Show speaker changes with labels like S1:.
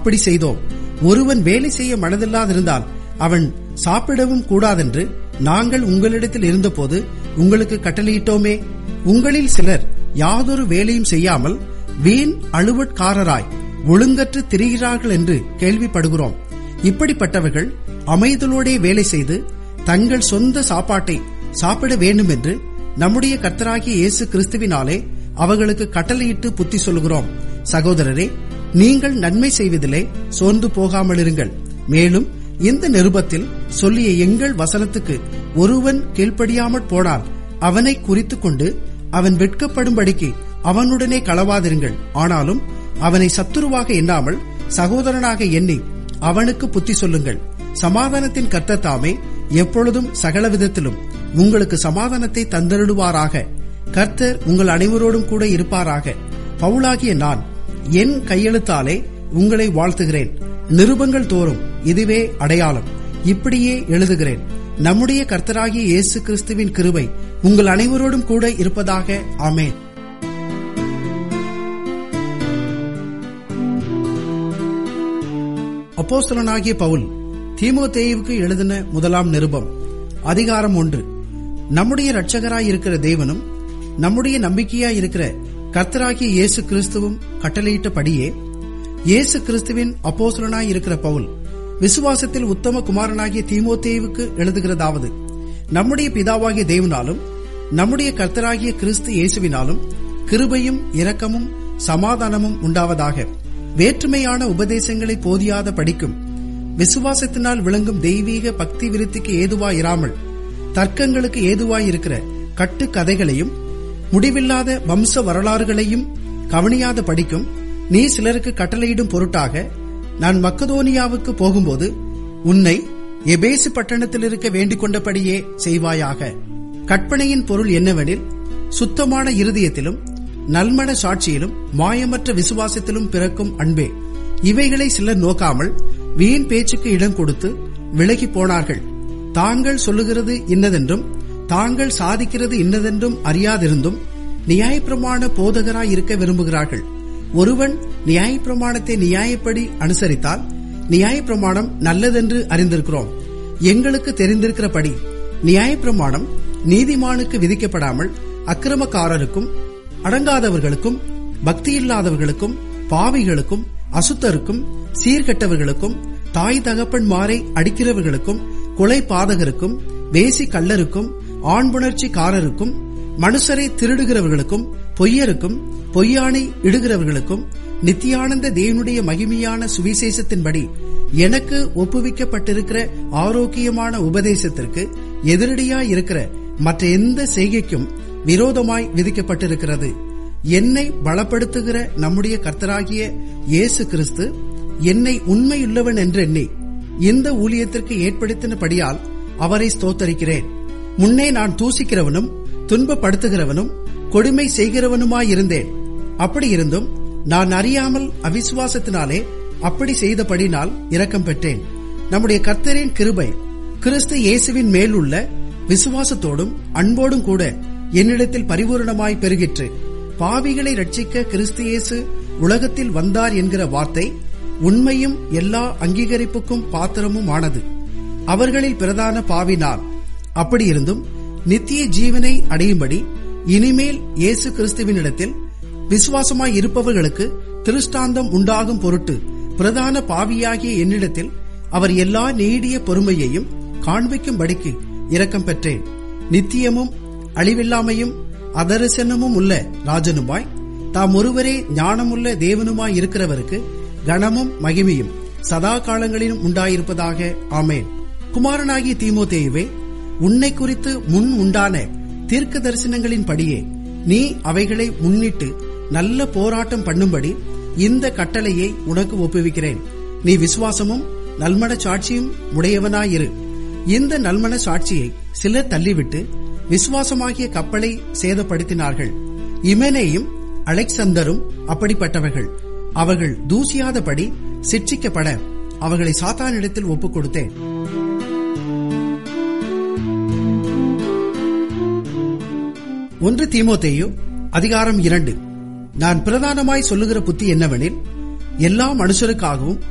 S1: அப்படி செய்தோம் ஒருவன் வேலை செய்ய மனதில்லாதிருந்தால் அவன் சாப்பிடவும் கூடாதென்று நாங்கள் உங்களிடத்தில் இருந்தபோது உங்களுக்கு கட்டளையிட்டோமே உங்களில் சிலர் யாதொரு வேலையும் செய்யாமல் வீண் அழுவட்காரராய் ஒழுங்கற்று திரிகிறார்கள் என்று கேள்விப்படுகிறோம் இப்படிப்பட்டவர்கள் அமைதலோடே வேலை செய்து தங்கள் சொந்த சாப்பாட்டை சாப்பிட வேண்டும் என்று நம்முடைய கர்த்தராகிய இயேசு கிறிஸ்துவினாலே அவர்களுக்கு கட்டளையிட்டு புத்தி சொல்கிறோம் சகோதரரே நீங்கள் நன்மை செய்வதிலே சோர்ந்து போகாமலிருங்கள் மேலும் இந்த நிருபத்தில் சொல்லிய எங்கள் வசனத்துக்கு ஒருவன் கீழ்ப்படியாமற் போனால் அவனை குறித்துக் கொண்டு அவன் வெட்கப்படும்படிக்கு அவனுடனே களவாதிருங்கள் ஆனாலும் அவனை சத்துருவாக எண்ணாமல் சகோதரனாக எண்ணி அவனுக்கு புத்தி சொல்லுங்கள் சமாதானத்தின் கர்த்தர் தாமே எப்பொழுதும் சகல விதத்திலும் உங்களுக்கு சமாதானத்தை தந்தருடுவாராக கர்த்தர் உங்கள் அனைவரோடும் கூட இருப்பாராக பவுலாகிய நான் என் கையெழுத்தாலே உங்களை வாழ்த்துகிறேன் நிருபங்கள் தோறும் இதுவே அடையாளம் இப்படியே எழுதுகிறேன் நம்முடைய கர்த்தராகிய இயேசு கிறிஸ்துவின் கிருபை உங்கள் அனைவரோடும் கூட இருப்பதாக ஆமேன் அப்போஸ்தலனாகிய பவுல் தீமோத்தேயுவுக்கு எழுதின முதலாம் நிருபம் அதிகாரம் ஒன்று நம்முடைய இரட்சகராய் இருக்கிற தேவனும் நம்முடைய நம்பிக்கையாய் இருக்கிற கர்த்தராகிய இயேசு கிறிஸ்துவும் கட்டளையிட்டபடியே இயேசு கிறிஸ்துவின் அப்போஸ்தலனாய் இருக்கிற பவுல் விசுவாசத்தில் உத்தம குமாரனாகிய தீமோத்தேயுவுக்கு எழுதுகிறதாவது நம்முடைய பிதாவாகிய தேவனாலும் நம்முடைய கர்த்தராகிய கிறிஸ்து இயேசுவினாலும் கிருபையும் இரக்கமும் சமாதானமும் உண்டாவதாக வேற்றுமையான உபதேசங்களை போதியாத படிக்கும் விசுவாசத்தினால் விளங்கும் தெய்வீக பக்தி விருத்திக்கு ஏதுவாயிராமல் தர்க்கங்களுக்கு ஏதுவாயிருக்கிற கட்டு கதைகளையும் முடிவில்லாத வம்ச வரலாறுகளையும் கவனியாத படிக்கும் நீ சிலருக்கு கட்டளையிடும் பொருட்டாக நான் மக்கதோனியாவுக்கு போகும்போது உன்னை எபேசு பட்டணத்தில் இருக்க வேண்டிக் கொண்டபடியே செய்வாயாக கற்பனையின் பொருள் என்னவெனில் சுத்தமான இருதயத்திலும் நல்மன சாட்சியிலும் மாயமற்ற விசுவாசத்திலும் பிறக்கும் அன்பே இவைகளை சிலர் நோக்காமல் வீண் பேச்சுக்கு இடம் கொடுத்து விலகி போனார்கள் தாங்கள் சொல்லுகிறது இன்னதென்றும் தாங்கள் சாதிக்கிறது இன்னதென்றும் அறியாதிருந்தும் நியாயப்பிரமாண போதகராய் இருக்க விரும்புகிறார்கள் ஒருவன் நியாயப்பிரமாணத்தை நியாயப்படி அனுசரித்தால் நியாயப்பிரமாணம் நல்லதென்று அறிந்திருக்கிறோம் எங்களுக்கு தெரிந்திருக்கிறபடி நியாயப்பிரமாணம் நீதிமானுக்கு விதிக்கப்படாமல் அக்கிரமக்காரருக்கும் அடங்காதவர்களுக்கும் பக்தியில்லாதவர்களுக்கும் பாவிகளுக்கும் அசுத்தருக்கும் சீர்கெட்டவர்களுக்கும் தாய் தகப்பன்மாரை அடிக்கிறவர்களுக்கும் கொலை பாதகருக்கும் வேசி கள்ளருக்கும் ஆண்புணர்ச்சிக்காரருக்கும் மனுஷரை திருடுகிறவர்களுக்கும் பொய்யருக்கும் பொய்யானை இடுகிறவர்களுக்கும் நித்தியானந்த தேவனுடைய மகிமையான சுவிசேஷத்தின்படி எனக்கு ஒப்புவிக்கப்பட்டிருக்கிற ஆரோக்கியமான உபதேசத்திற்கு எதிரடியாய் இருக்கிற மற்ற எந்த செய்கைக்கும் விரோதமாய் விதிக்கப்பட்டிருக்கிறது என்னை பலப்படுத்துகிற நம்முடைய கர்த்தராகிய இயேசு கிறிஸ்து என்னை உண்மையுள்ளவன் என்றெண்ணி இந்த ஊழியத்திற்கு ஏற்படுத்தினபடியால் அவரை ஸ்தோத்தரிக்கிறேன் முன்னே நான் தூசிக்கிறவனும் துன்பப்படுத்துகிறவனும் கொடுமை செய்கிறவனுமாயிருந்தேன் அப்படி இருந்தும் நான் அறியாமல் அவிசுவாசத்தினாலே அப்படி செய்தபடினால் இரக்கம் பெற்றேன் நம்முடைய கர்த்தரின் கிருபை கிறிஸ்து இயேசுவின் மேல் உள்ள விசுவாசத்தோடும் அன்போடும் கூட என்னிடத்தில் பரிபூரணமாய் பெருகிற்று பாவிகளை ரட்சிக்க கிறிஸ்து இயேசு உலகத்தில் வந்தார் என்கிற வார்த்தை உண்மையும் எல்லா அங்கீகரிப்புக்கும் பாத்திரமும் ஆனது அவர்களில் பிரதான பாவினார் அப்படியிருந்தும் நித்திய ஜீவனை அடையும்படி இனிமேல் இயேசு கிறிஸ்துவினிடத்தில் விசுவாசமாய் இருப்பவர்களுக்கு திருஷ்டாந்தம் உண்டாகும் பொருட்டு பிரதான பாவியாகிய என்னிடத்தில் அவர் எல்லா நீடிய பொறுமையையும் காண்பிக்கும்படிக்கு இரக்கம் பெற்றேன் நித்தியமும் அழிவில்லாமையும் அதரிசனமும் உள்ள ராஜனுமாய் தாம் ஒருவரே ஞானமுள்ள தேவனுமாய் இருக்கிறவருக்கு கனமும் மகிமையும் சதா காலங்களிலும் உண்டாயிருப்பதாக ஆமேன் குமாரனாகிய தீமோதேயுவே உன்னை குறித்து முன் உண்டான தீர்க்க தரிசனங்களின் படியே நீ அவைகளை முன்னிட்டு நல்ல போராட்டம் பண்ணும்படி இந்த கட்டளையை உனக்கு ஒப்புவிக்கிறேன் நீ விசுவாசமும் நல்மன சாட்சியும் உடையவனாயிரு இந்த நல்மன சாட்சியை சிலர் தள்ளிவிட்டு விசுவாசமாகிய கப்பலை சேதப்படுத்தினார்கள் இமனேயும் அலெக்சந்தரும் அப்படிப்பட்டவர்கள் அவர்கள் தூசியாதபடி சிட்சிக்கப்பட அவர்களை சாத்தானிடத்தில் ஒப்புக் கொடுத்தேன் ஒன்று தீமோத்தேயு அதிகாரம் இரண்டு நான் பிரதானமாய் சொல்லுகிற புத்தி என்னவெனில் எல்லா மனுஷருக்காகவும்